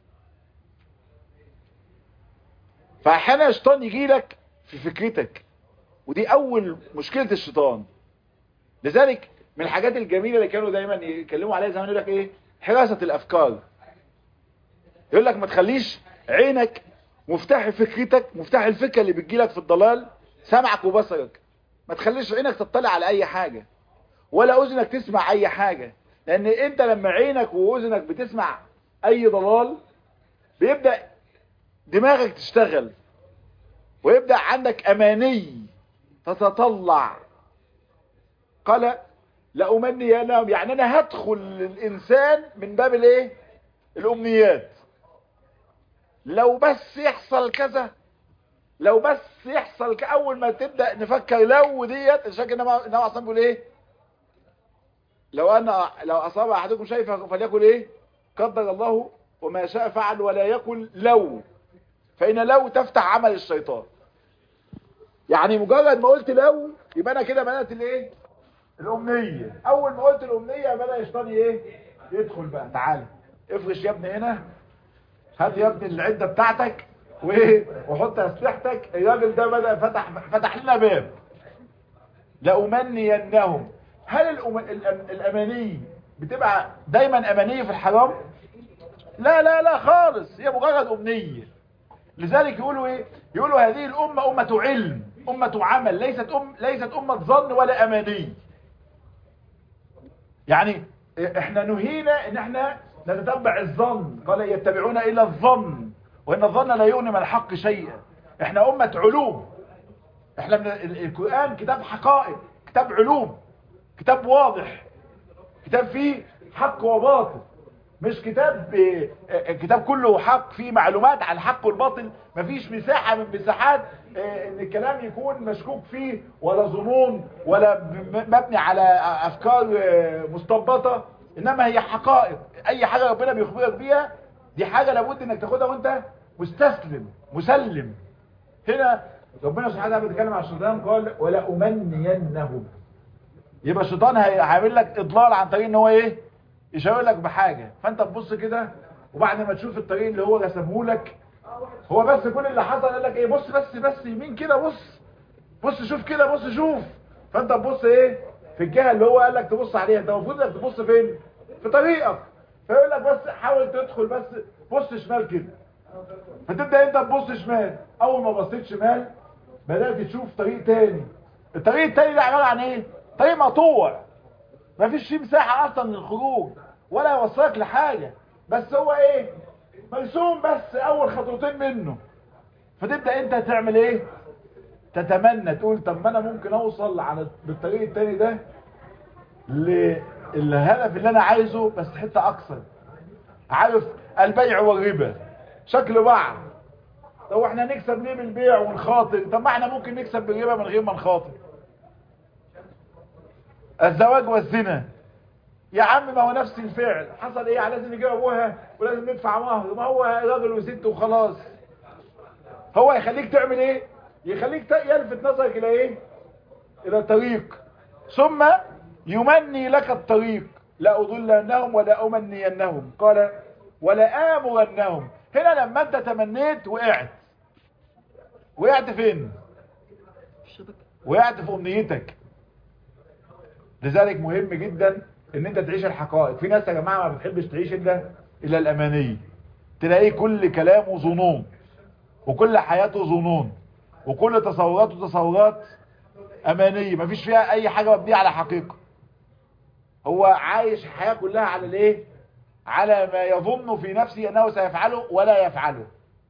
فاحيانا الشيطان يجي لك في فكرتك ودي اول مشكلة الشيطان لذلك من الحاجات الجميلة اللي كانوا دايما يتكلموا عليها زمان يقول لك ايه حراسة الافكار يقول لك ما تخليش عينك مفتاح فكرتك مفتاح الفكرة اللي بتجيلك في الضلال سمعك وبصرك ما تخليش عينك تطلع على اي حاجة ولا اذنك تسمع اي حاجة لان انت لما عينك واذنك بتسمع اي ضلال بيبدأ دماغك تشتغل ويبدأ عندك اماني تتطلع قال لأمني لهم يعني انا هدخل الانسان من باب الايه الامنيات لو بس يحصل كذا لو بس يحصل كأول ما تبدأ نفكر لو ديت الشك انما انما اصلا بيقول ايه لو انا لو اصاب احدكم شيء فليقل ايه قدر الله وما شاء فعل ولا يقل لو فإن لو تفتح عمل الشيطان يعني مجرد ما قلت لو يبقى انا كده بدات الايه الامنيه اول ما قلت الامنيه بدا الشيطان ايه يدخل بقى تعالى افرش يا ابني هنا هات يا ابني العده بتاعتك وايه وحط اسلحتك الراجل ده بدا فتح فتح لنا باب لأمنينهم هل الأم... الأم... الاماني بتبقى دايما امانيه في الحرام لا لا لا خالص هي مجرد امنيه لذلك يقولوا ايه يقولوا هذه الامه امه علم امه عمل ليست ام ليست امه ظن ولا اماني يعني احنا نهينا ان احنا نتتبع الظن قال يتبعون الى الظن وان الظن لا يغني من الحق شيئا احنا امه علوم احنا من القران كتاب حقائق كتاب علوم كتاب واضح كتاب فيه حق وباطل مش كتاب كتاب كله حق فيه معلومات عن الحق والباطل مفيش مساحة من مساحات ان الكلام يكون مشكوك فيه ولا ظنون ولا مبني على افكار مستنبطة انما هي حقائق اي حاجة ربنا بيخبرك بيها دي حاجة لابد انك تاخدها وانت مستسلم مسلم هنا ربنا سبحانه وتعالى بيتكلم عن الشيطان قال ولا امنينهم يبقى الشيطان هيعمل لك اضلال عن طريق ان هو ايه يشاور لك بحاجة فانت تبص كده وبعد ما تشوف الطريق اللي هو رسمه لك هو بس كل اللي حصل قال لك ايه بص بس بس يمين كده بص بص شوف كده بص شوف فانت تبص ايه في الجهة اللي هو قال لك تبص عليها انت المفروض انك تبص فين في طريقك فيقول لك بس حاول تدخل بس بص شمال كده فتبدأ انت تبص شمال اول ما بصيت شمال بدأت تشوف طريق تاني الطريق التاني ده عبارة عن ايه طريق مقطوع مفيش فيه مساحة اصلا للخروج ولا يوصلك لحاجة بس هو ايه مرسوم بس اول خطوتين منه فتبدأ انت تعمل ايه تتمنى تقول طب ما انا ممكن اوصل على بالطريق التاني ده للهدف اللي انا عايزه بس حتة اكثر عارف البيع والربا شكل بعض طب احنا نكسب ليه بالبيع ونخاطر طب ما احنا ممكن نكسب بالربا من غير ما نخاطر الزواج والزنا يا عم ما هو نفس الفعل حصل ايه لازم نجيب ابوها ولازم ندفع مهر ما هو راجل وست وخلاص هو يخليك تعمل ايه يخليك يلفت نظرك الى ايه الى الطريق ثم يمني لك الطريق لا اضلنهم ولا امنينهم قال ولا امرنهم هنا لما انت تمنيت وقعت وقعت فين وقعت في امنيتك لذلك مهم جدا ان انت تعيش الحقائق في ناس يا جماعه ما بتحبش تعيش الا الا الامانيه تلاقيه كل كلامه ظنون وكل حياته ظنون وكل تصوراته تصورات امانيه مفيش فيها اي حاجه مبنيه على حقيقه هو عايش الحياه كلها على الايه على ما يظن في نفسه انه سيفعله ولا يفعله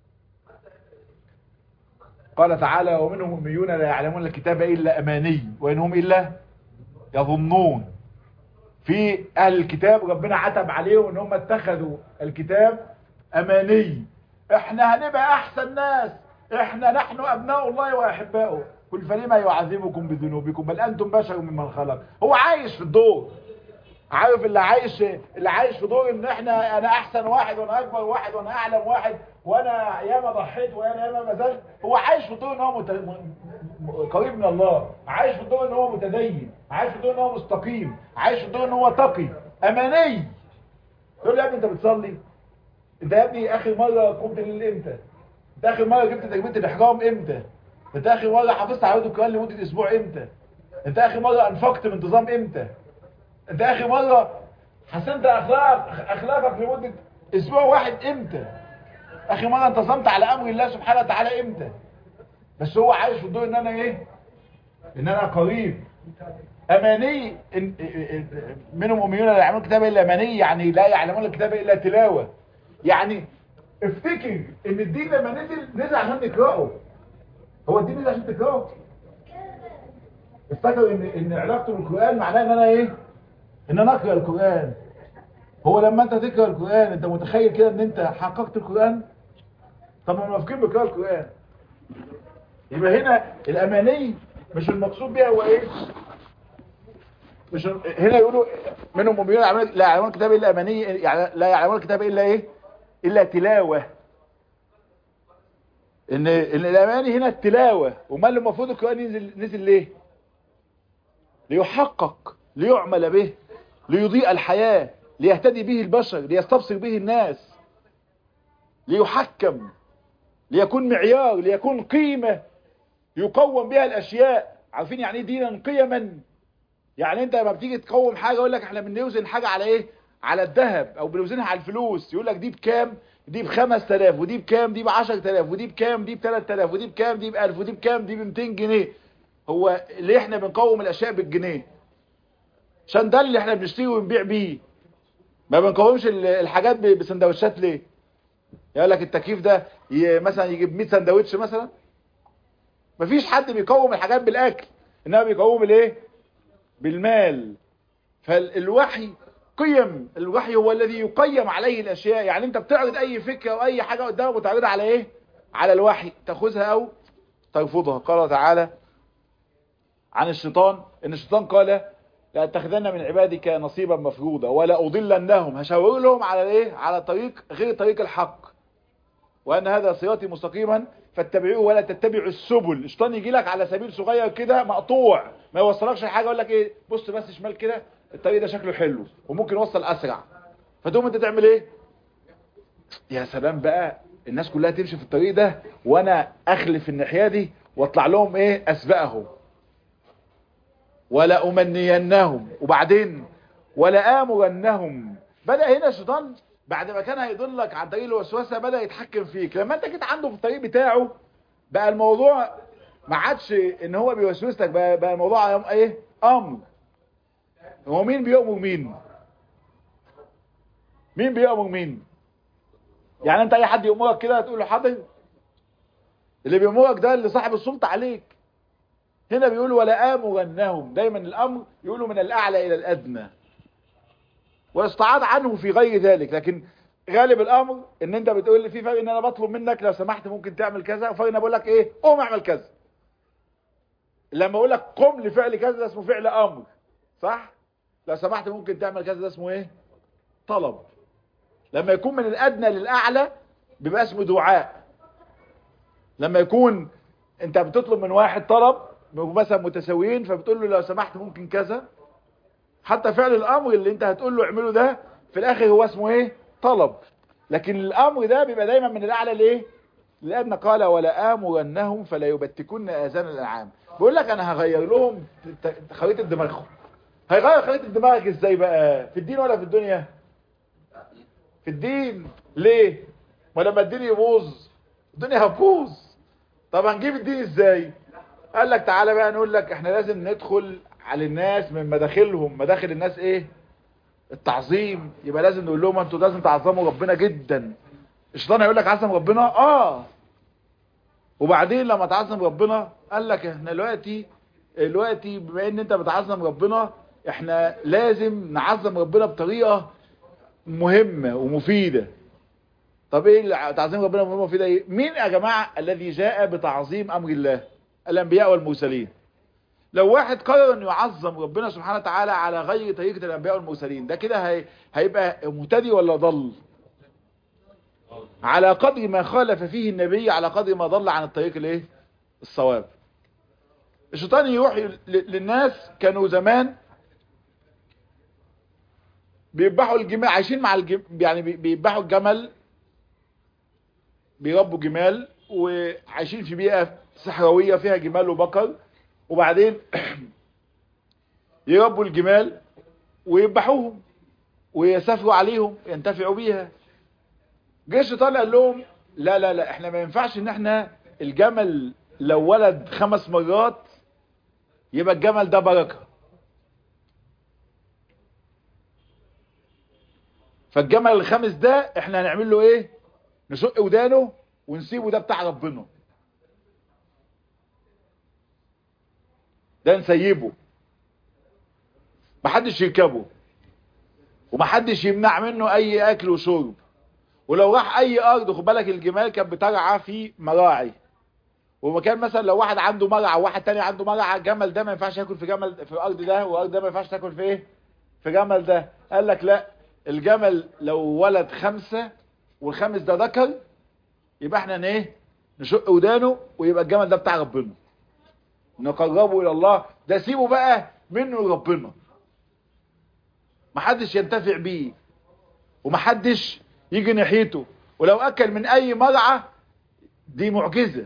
قال تعالى ومنهم اميون لا يعلمون الكتاب الا اماني وانهم الا يظنون في اهل الكتاب ربنا عتب عليهم ان هم اتخذوا الكتاب اماني احنا هنبقى احسن ناس احنا نحن ابناء الله واحباؤه قل فلما يعذبكم بذنوبكم بل انتم بشر ممن خلق هو عايش في الدور عارف اللي عايش اللي عايش في دور ان احنا انا احسن واحد وانا اكبر واحد وانا اعلم واحد وانا ياما ضحيت وانا ياما بذلت هو عايش في دور ان هو مت... قريب من الله عايش في دور ان هو متدين عايش في دور ان هو مستقيم عايش في دور ان هو تقي اماني تقول لي يا ابني انت بتصلي انت يا ابني اخر مره قمت الليل امتى انت اخر مره جبت تكبيره الاحرام امتى انت اخر مره حفظت عدد القران لمده اسبوع امتى انت اخر مره انفقت بانتظام امتى انت اخر مرة حسنت اخلاقك اخلاقك لمدة اسبوع واحد امتى اخر مرة انتصمت على امر الله سبحانه وتعالى امتى بس هو عايش في الدور ان انا ايه ان انا قريب اماني إن منهم اميون لا يعلمون الكتاب الا اماني يعني لا يعلمون الكتاب الا تلاوة يعني افتكر ان الدين لما نزل نزل عشان نقرأه هو الدين نزل عشان تقرأه افتكر ان ان علاقته بالقرآن معناه ان انا ايه ان انا اقرا القرآن هو لما انت تقرا القرآن انت متخيل كده ان انت حققت القرآن طب ما موافقين بقراءة القرآن يبقى هنا الاماني مش المقصود بيها هو ايه مش هنا يقولوا منهم مؤمنون يعلمون لا يعلمون الكتاب الا اماني يعني لا يعلمون الكتاب الا ايه الا تلاوه ان ان الاماني هنا التلاوه وما اللي المفروض القران ينزل نزل ليه ليحقق ليعمل به ليضيء الحياه ليهتدي به البشر ليستبصر به الناس ليحكم ليكون معيار ليكون قيمه يقوم بها الاشياء عارفين يعني ايه دينا قيما يعني انت لما بتيجي تقوم حاجه يقول لك احنا بنوزن حاجه على ايه على الذهب او بنوزنها على الفلوس يقول لك دي بكام دي ب 5000 ودي بكام دي ب 10000 ودي بكام دي ب 3000 ودي بكام دي ب 1000 ودي بكام دي ب 200 جنيه هو ليه احنا بنقوم الاشياء بالجنيه عشان ده اللي احنا بنشتري ونبيع بيه ما بنقومش الحاجات بسندوتشات ليه يقول لك التكييف ده مثلا يجيب 100 سندوتش مثلا مفيش حد بيقوم الحاجات بالاكل انما بيقوم الايه بالمال فالوحي قيم الوحي هو الذي يقيم عليه الاشياء يعني انت بتعرض اي فكره او اي حاجه قدامك وتعرضها على ايه على الوحي تاخذها او ترفضها قال تعالى عن الشيطان ان الشيطان قال لاتخذن من عبادك نصيبا مفروضا ولا اضلنهم هشاور لهم على ايه على طريق غير طريق الحق وان هذا صراطي مستقيما فاتبعوه ولا تتبعوا السبل الشيطان يجي لك على سبيل صغير كده مقطوع ما يوصلكش لحاجه يقول لك ايه بص بس شمال كده الطريق ده شكله حلو وممكن يوصل اسرع فتقوم انت تعمل ايه يا سلام بقى الناس كلها تمشي في الطريق ده وانا اخلف الناحيه دي واطلع لهم ايه اسبقهم ولا امنينهم وبعدين ولا امرنهم بدا هنا الشيطان بعد ما كان هيضلك عن طريق الوسوسه بدا يتحكم فيك لما انت جيت عنده في الطريق بتاعه بقى الموضوع ما عادش ان هو بيوسوس لك بقى, بقى الموضوع ايه امر هو مين بيؤمر مين مين بيؤمر مين يعني انت اي حد يأمرك كده تقول له حاضر اللي بيأمرك ده اللي صاحب السلطه عليك هنا بيقولوا ولا امرنهم دايما الامر يقولوا من الاعلى الى الادنى واستعاض عنه في غير ذلك لكن غالب الامر ان انت بتقول لي في فرق ان انا بطلب منك لو سمحت ممكن تعمل كذا وفرق ان بقول لك ايه قوم اعمل كذا لما اقول لك قم لفعل كذا ده اسمه فعل امر صح لو سمحت ممكن تعمل كذا ده اسمه ايه طلب لما يكون من الادنى للاعلى بيبقى اسمه دعاء لما يكون انت بتطلب من واحد طلب مثلا متساويين فبتقول له لو سمحت ممكن كذا حتى فعل الامر اللي انت هتقول له اعمله ده في الاخر هو اسمه ايه طلب لكن الامر ده بيبقى دايما من الاعلى لايه لان قال ولا امرنهم فلا يبتكن اذان الانعام بيقول لك انا هغير لهم خريطه دماغهم هيغير خريطه دماغك ازاي بقى في الدين ولا في الدنيا في الدين ليه ما لما الدين يبوظ الدنيا هتبوظ طب هنجيب الدين ازاي قال لك تعالى بقى نقول لك احنا لازم ندخل على الناس من مداخلهم مداخل الناس ايه التعظيم يبقى لازم نقول لهم انتوا لازم تعظموا ربنا جدا الشيطان هيقول لك عظم ربنا اه وبعدين لما تعظم ربنا قال لك احنا دلوقتي دلوقتي بما ان انت بتعظم ربنا احنا لازم نعظم ربنا بطريقه مهمه ومفيده طب ايه تعظيم ربنا مهمه ومفيده ايه مين يا جماعه الذي جاء بتعظيم امر الله الانبياء والمرسلين لو واحد قرر انه يعظم ربنا سبحانه وتعالى على غير طريقه الانبياء والمرسلين ده كده هي... هيبقى مهتدي ولا ضل على قدر ما خالف فيه النبي على قدر ما ضل عن الطريق الايه الصواب الشيطان يروح للناس كانوا زمان بيذبحوا الجمال عايشين مع الجم... يعني بيذبحوا الجمل بيربوا جمال وعايشين في بيئه صحراويه فيها جمال وبقر وبعدين يربوا الجمال ويذبحوهم ويسافروا عليهم ينتفعوا بيها جه الشيطان قال لهم لا لا لا احنا ما ينفعش ان احنا الجمل لو ولد خمس مرات يبقى الجمل ده بركه فالجمل الخامس ده احنا هنعمل له ايه نشق ودانه ونسيبه ده بتاع ربنا ده نسيبه محدش يركبه ومحدش يمنع منه اي اكل وشرب ولو راح اي ارض خد بالك الجمال كانت بترعى في مراعي ومكان مثلا لو واحد عنده مرعى وواحد تاني عنده مرعى الجمل ده ما ينفعش ياكل في جمل في الارض ده والارض ده ما ينفعش تاكل في ايه في جمل ده قال لك لا الجمل لو ولد خمسة والخامس ده ذكر يبقى احنا ايه نشق ودانه ويبقى الجمل ده بتاع ربنا نقربه الى الله ده سيبه بقى منه لربنا محدش ينتفع بيه ومحدش يجي ناحيته ولو اكل من اي مرعى دي معجزة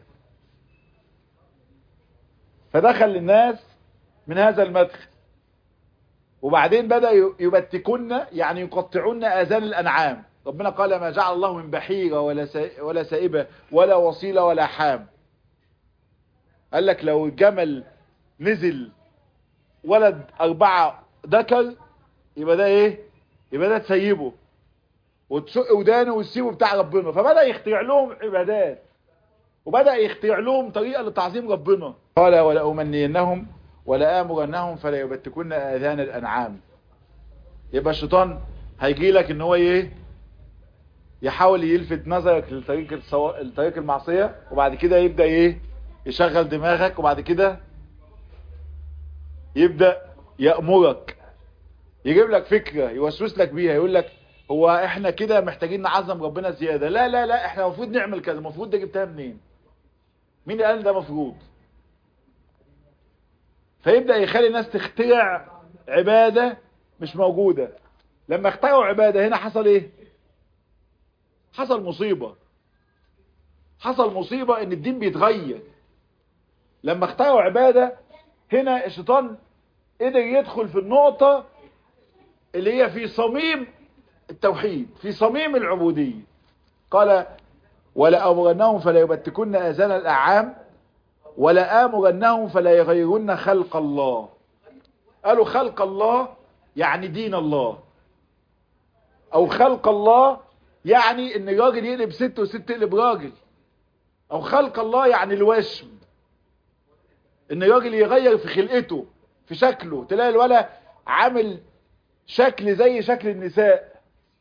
فدخل الناس من هذا المدخل وبعدين بدأ يبتكن يعني يقطعون آذان الأنعام ربنا قال ما جعل الله من بحيرة ولا ولا سائبة ولا وصيلة ولا حام قال لك لو الجمل نزل ولد أربعة ذكر يبقى ده ايه يبقى ده تسيبه وتشق ودانه وتسيبه بتاع ربنا فبدأ يخترع لهم عبادات وبدأ يخترع لهم طريقة لتعظيم ربنا قال ولا أمنينهم ولا آمرنهم فلا يبتكن آذان الأنعام يبقى الشيطان هيجي لك ان هو ايه يحاول يلفت نظرك لطريق الصو... الطريق المعصية وبعد كده يبدأ ايه يشغل دماغك وبعد كده يبدأ يأمرك يجيب لك فكرة يوسوس لك بيها يقول لك هو احنا كده محتاجين نعظم ربنا زيادة لا لا لا احنا المفروض نعمل كذا المفروض ده جبتها منين مين قال ده مفروض فيبدأ يخلي الناس تخترع عبادة مش موجودة لما اخترعوا عبادة هنا حصل ايه حصل مصيبة حصل مصيبة ان الدين بيتغير لما اخترعوا عبادة هنا الشيطان قدر يدخل في النقطة اللي هي في صميم التوحيد في صميم العبودية قال ولا أمرنهم فلا يبتكن آذان الأعام ولا آمرنهم فلا يغيرن خلق الله قالوا خلق الله يعني دين الله او خلق الله يعني ان الراجل يقلب ست وست تقلب راجل او خلق الله يعني الوشم ان الراجل يغير في خلقته في شكله تلاقي الولد عامل شكل زي شكل النساء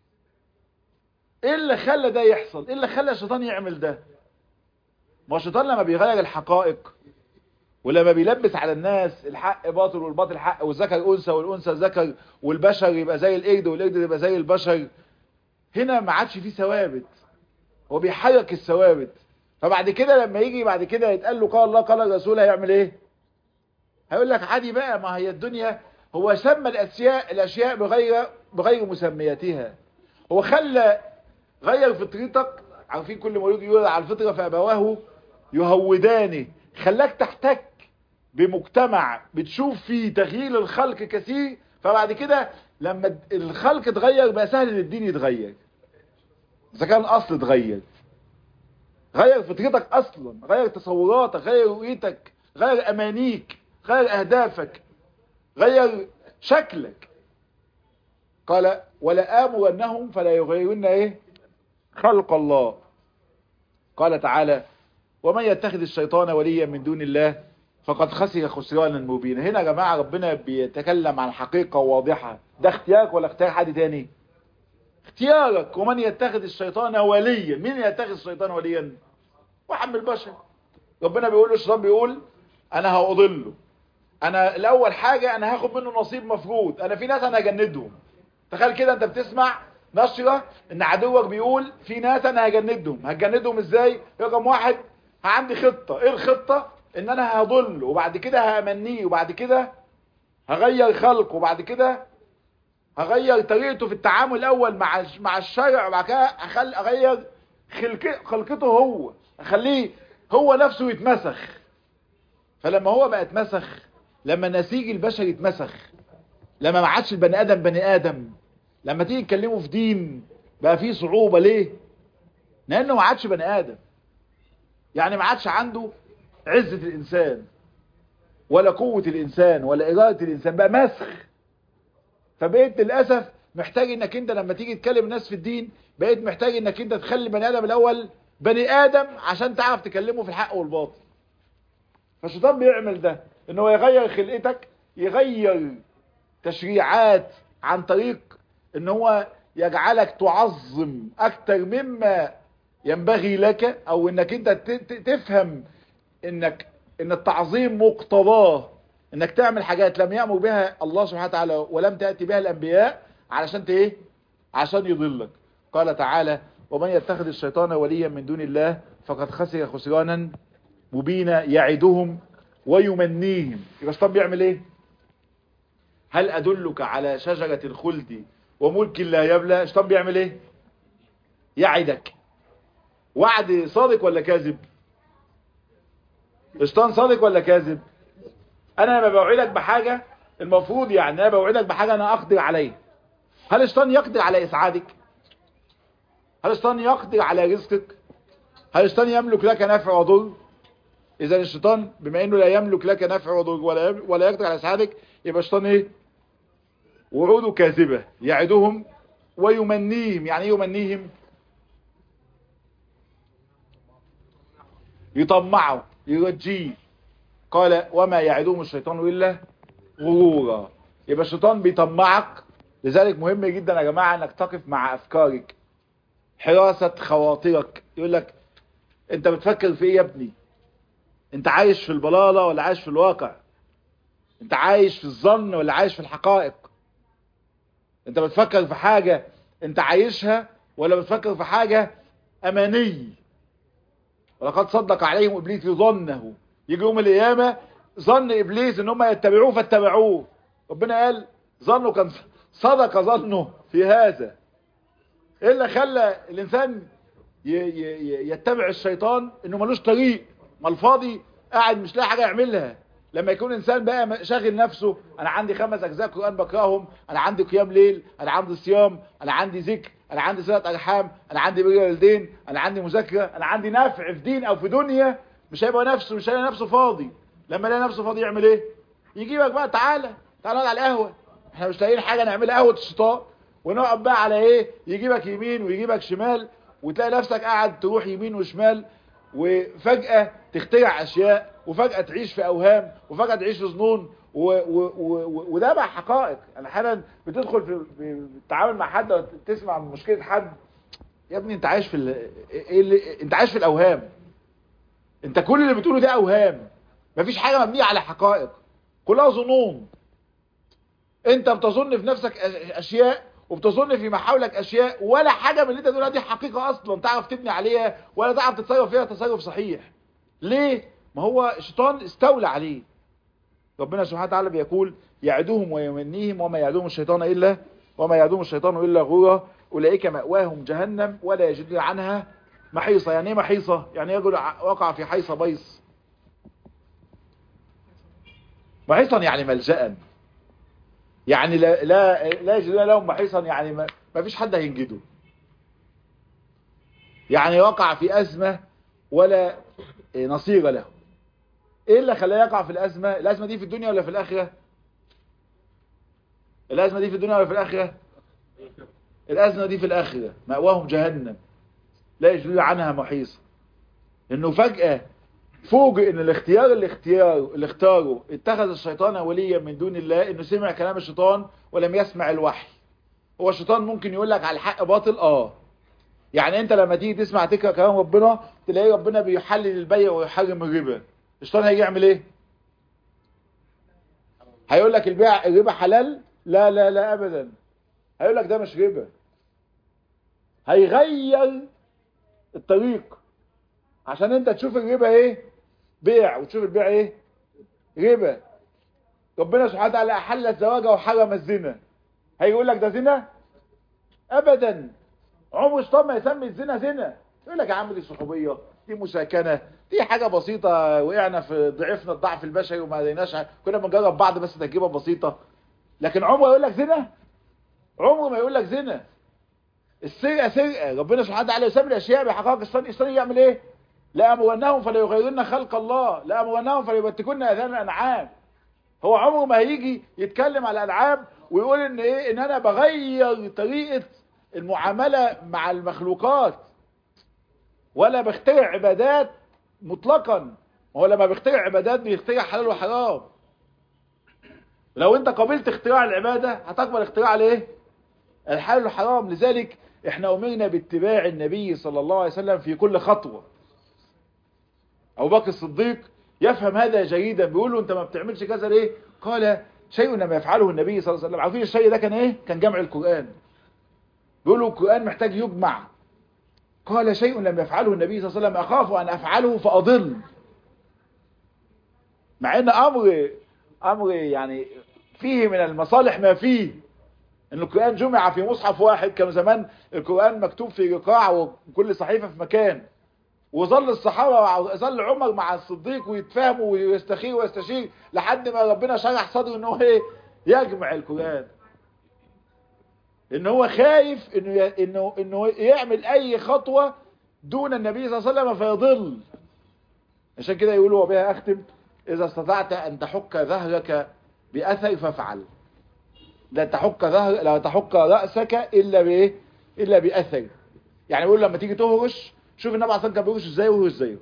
ايه اللي خلى ده يحصل ايه اللي خلى الشيطان يعمل ده ما الشيطان لما بيغير الحقائق ولما بيلبس على الناس الحق باطل والباطل حق والذكر انثى والانثى ذكر والبشر يبقى زي القرد والقرد يبقى زي البشر هنا ما عادش فيه ثوابت هو بيحرك الثوابت فبعد كده لما يجي بعد كده يتقال له قال الله قال الرسول هيعمل ايه هيقول لك عادي بقى ما هي الدنيا هو سمى الاشياء الاشياء بغير بغير مسمياتها هو خلى غير فطرتك عارفين كل مولود يولد على الفطره فابواه يهودانه خلاك تحتك بمجتمع بتشوف فيه تغيير الخلق كثير فبعد كده لما الخلق اتغير بقى سهل ان الدين يتغير اذا كان الاصل اتغير غير فطرتك اصلا غير تصوراتك غير رؤيتك غير امانيك غير اهدافك غير شكلك قال ولا امرنهم فلا يغيرن ايه خلق الله قال تعالى ومن يتخذ الشيطان وليا من دون الله فقد خسر خسرانا مبينا هنا يا جماعة ربنا بيتكلم عن حقيقة واضحة ده اختيارك ولا اختيار حد تاني اختيارك ومن يتخذ الشيطان وليا مين يتخذ الشيطان وليا واحد من البشر ربنا بيقول له الشيطان بيقول انا هأضله انا الاول حاجة انا هاخد منه نصيب مفروض انا في ناس انا هجندهم تخيل كده انت بتسمع نشرة ان عدوك بيقول في ناس انا هجندهم هتجندهم ازاي رقم واحد عندي خطة ايه الخطة ان انا هضل وبعد كده همنيه وبعد كده هغير خلقه وبعد كده هغير طريقته في التعامل الاول مع مع الشرع وبعد كده أخل اغير خلق خلقته هو اخليه هو نفسه يتمسخ فلما هو بقى اتمسخ لما نسيج البشر يتمسخ لما ما عادش البني ادم بني ادم لما تيجي تكلمه في دين بقى فيه صعوبة ليه لانه ما عادش بني ادم يعني ما عادش عنده عزة الإنسان ولا قوة الإنسان ولا إرادة الإنسان بقى مسخ فبقيت للأسف محتاج إنك أنت لما تيجي تكلم الناس في الدين بقيت محتاج إنك أنت تخلي بني آدم الأول بني آدم عشان تعرف تكلمه في الحق والباطل فالشيطان بيعمل ده إن هو يغير خلقتك يغير تشريعات عن طريق إن هو يجعلك تعظم أكتر مما ينبغي لك او انك انت تفهم انك ان التعظيم مقتضاه انك تعمل حاجات لم يأمر بها الله سبحانه وتعالى ولم تأتي بها الانبياء علشان ايه عشان يضلك قال تعالى ومن يتخذ الشيطان وليا من دون الله فقد خسر خسرانا مبينا يعدهم ويمنيهم يبقى الشيطان بيعمل ايه هل ادلك على شجرة الخلد وملك لا يبلى الشيطان بيعمل ايه يعدك وعد صادق ولا كاذب الشيطان صادق ولا كاذب انا لما بوعدك بحاجة المفروض يعني انا بوعدك بحاجة انا اقدر عليه هل الشيطان يقدر على اسعادك هل الشيطان يقدر على رزقك هل الشيطان يملك لك نفع وضر اذا الشيطان بما انه لا يملك لك نفع وضر ولا ولا يقدر على اسعادك يبقى الشيطان ايه وعوده كاذبة يعدهم ويمنيهم يعني ايه يمنيهم يطمعه يرجيه قال وما يعدهم الشيطان إلا غرورا يبقى الشيطان بيطمعك لذلك مهم جدا يا جماعة انك تقف مع افكارك حراسة خواطرك يقول لك انت بتفكر في ايه يا ابني انت عايش في البلالة ولا عايش في الواقع انت عايش في الظن ولا عايش في الحقائق انت بتفكر في حاجة انت عايشها ولا بتفكر في حاجة اماني ولقد صدق عليهم ابليس ظنه يجي يوم القيامة ظن ابليس ان هم يتبعوه فاتبعوه ربنا قال ظنه كان صدق ظنه في هذا ايه اللي خلى الانسان يتبع الشيطان انه ملوش طريق ما الفاضي قاعد مش لاقي حاجة يعملها لما يكون انسان بقى شاغل نفسه انا عندي خمس اجزاء قرآن بقراهم انا عندي قيام ليل انا عندي صيام انا عندي ذكر انا عندي صلاه ارحام انا عندي بر والدين انا عندي مذاكره انا عندي نفع في دين او في دنيا مش هيبقى نفسه مش هيلاقي نفسه فاضي لما يلاقي نفسه فاضي يعمل ايه يجيبك بقى تعالى تعالى نقعد على القهوه احنا مش لاقيين حاجه نعملها قهوه الشيطان ونقعد بقى على ايه يجيبك يمين ويجيبك شمال وتلاقي نفسك قاعد تروح يمين وشمال وفجأة تخترع اشياء وفجأة تعيش في اوهام وفجأة تعيش في ظنون و و و وده بقى حقائق انا احيانا بتدخل في التعامل مع حد تسمع مشكلة حد يا ابني انت عايش في ال... إيه اللي... انت عايش في الاوهام انت كل اللي بتقوله ده اوهام مفيش حاجة مبنية على حقائق كلها ظنون انت بتظن في نفسك اشياء وبتظن في محاولك اشياء ولا حاجة من اللي انت تقولها دي حقيقة اصلا تعرف تبني عليها ولا تعرف تتصرف فيها تصرف صحيح ليه ما هو الشيطان استولى عليه ربنا سبحانه وتعالى بيقول يعدهم ويمنيهم وما يعدهم الشيطان إلا وما يعدهم الشيطان إلا غرا أولئك مأواهم جهنم ولا يجدون عنها محيصة يعني ايه محيصة يعني رجل وقع في حيصة بيص محيصا يعني ملجأ يعني لا لا, لا يجدون لهم محيصا يعني ما, ما فيش حد هينجده يعني وقع في أزمة ولا نصير له ايه اللي خلاه يقع في الازمه الازمه دي في الدنيا ولا في الاخره الازمه دي في الدنيا ولا في الاخره الازمه دي في الاخره مأواهم جهنم لا يجدون عنها محيصا انه فجاه فوجئ ان الاختيار اللي اختياره اللي اختاره اتخذ الشيطان وليا من دون الله انه سمع كلام الشيطان ولم يسمع الوحي هو الشيطان ممكن يقول لك على الحق باطل اه يعني انت لما تيجي تسمع تقرا كلام ربنا تلاقي ربنا بيحلل البيع ويحرم الربا الشيطان هيجي يعمل ايه هيقول لك البيع الربا حلال لا لا لا ابدا هيقول لك ده مش ربا هيغير الطريق عشان انت تشوف الربا ايه بيع وتشوف البيع ايه ربا ربنا سبحانه وتعالى احل الزواج وحرم الزنا هيقول لك ده زنا ابدا عمر الشيطان ما يسمي الزنا زنا يقول لك يا عم دي صحوبيه دي مساكنه دي حاجه بسيطه وقعنا في ضعفنا الضعف البشري وما لقيناش كنا بنجرب بعض بس تجربه بسيطه لكن عمره يقول لك زنا عمره ما يقول لك زنا السرقه سرقه ربنا سبحانه وتعالى يسمي الاشياء بحقائق الشيطان الشيطان يعمل ايه لامرنهم فليغيرن خلق الله لامرنهم فليبتكن اذان الانعام هو عمره ما هيجي يتكلم على الانعام ويقول ان ايه ان انا بغير طريقه المعامله مع المخلوقات ولا بخترع عبادات مطلقا هو لما بيخترع عبادات بيخترع حلال وحرام لو انت قبلت اختراع العبادة هتقبل اختراع الايه الحلال والحرام لذلك احنا امرنا باتباع النبي صلى الله عليه وسلم في كل خطوة ابو بكر الصديق يفهم هذا جيدا بيقول له انت ما بتعملش كذا ليه قال شيء لم يفعله النبي صلى الله عليه وسلم عارفين الشيء ده كان ايه كان جمع القرآن بيقول له القرآن محتاج يجمع قال شيء لم يفعله النبي صلى الله عليه وسلم اخاف ان افعله فاضل مع ان امر امر يعني فيه من المصالح ما فيه ان القرآن جمع في مصحف واحد كان زمان القرآن مكتوب في رقاع وكل صحيفة في مكان وظل الصحابة ظل عمر مع الصديق ويتفاهموا ويستخير ويستشير لحد ما ربنا شرح صدره ان هو ايه يجمع القرآن ان هو خايف انه انه انه يعمل اي خطوة دون النبي صلى الله عليه وسلم فيضل عشان كده يقولوا وبها اختم اذا استطعت ان تحك ظهرك باثر فافعل لا تحك ظهر لا تحك راسك الا بايه الا باثر يعني بيقول لما تيجي تهرش شوف النبي عليه الصلاه والسلام كان بيهرش ازاي وهو ازاي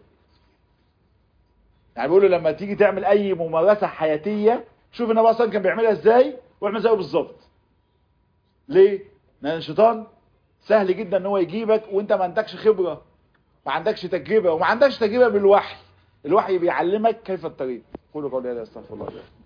يعني بيقولوا لما تيجي تعمل اي ممارسه حياتيه شوف النبي عليه الصلاه والسلام كان بيعملها ازاي واعمل زيه بالظبط ليه لان الشيطان سهل جدا ان هو يجيبك وانت ما عندكش خبره ما عندكش تجربه وما عندكش تجربه بالوحي الوحي بيعلمك كيف الطريق قولوا قولي هذا استغفر الله